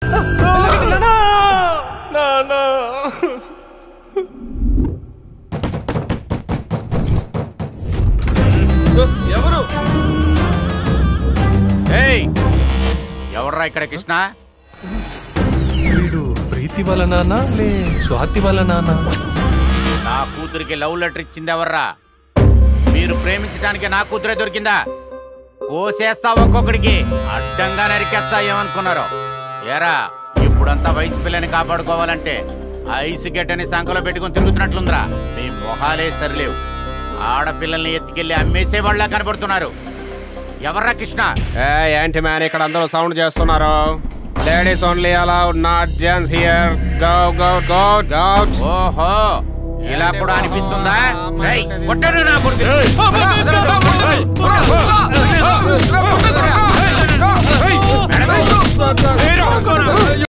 ఎవరు ఏయ్ ఎవర్రా ఇక్కడ కృష్ణ వీడు ప్రీతి వాళ్ళ నాన్న లే స్వాతి వాళ్ళ నాన్న నా కూతురికి లవ్ లెటర్ ఇచ్చింది ఎవర్రా మీరు ప్రేమించడానికి నా కూతురే దొరికిందా కోసేస్తా ఒక్కొక్కడికి అడ్డంగా నరికేస్తా ఏమనుకున్నారు ఏరా ఇప్పుడంతా వయసు పిల్లని కాపాడుకోవాలంటే ఐసు గడ్డని సంఖలో పెట్టుకుని తిరుగుతున్నట్లుందిరా మీ మొహాలే సరిలేవు ఆడపిల్లల్ని ఎత్తుకెళ్లి అమ్మేసే వాళ్ళ కనబడుతున్నారు ఎవర్రా కృష్ణ ఏ ఏంటి మ్యాన్ ఇక్కడ అందరూ సౌండ్ చేస్తున్నారు లేడీస్ ఓన్లీ అలా not gents here go go go go ఓహో ఇలా కూడా అనిపిస్తుందా రేయ్, కొట్టరు నా కొడుకు. మేడం,